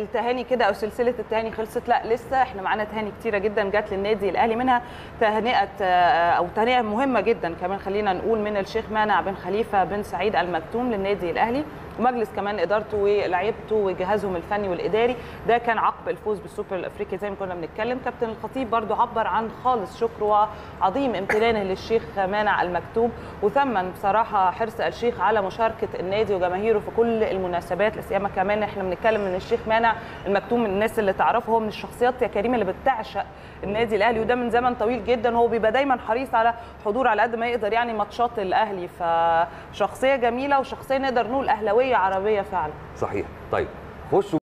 التهاني كده او سلسله التهاني خلصت لا لسه احنا معانا تهاني كتيره جدا جت للنادي الاهلي منها تهنئه آه، او تهنئه مهمه جدا كمان خلينا نقول من الشيخ مانع بن خليفه بن سعيد المكتوم للنادي الاهلي ومجلس كمان ادارته ولاعيبته وجهازهم الفني والاداري ده كان عقب الفوز بالسوبر الافريقي زي ما كنا بنتكلم كابتن الخطيب برضو عبر عن خالص شكره وعظيم امتنانه للشيخ مانع المكتوم وثمن بصراحه حرص الشيخ على مشاركه النادي وجماهيره في كل المناسبات لا سيما كمان احنا بنتكلم ان الشيخ مانع المكتوم من الناس اللي تعرفه هو من الشخصيات يا كريم اللي بتعشق النادي الاهلي وده من زمن طويل جدا هو بيبقى دايما حريص على حضور على قد ما يقدر يعني ماتشات الاهلي فشخصيه جميله وشخصيه نقدر نقول اهلاويه عربيه فعلا صحيح طيب خشوا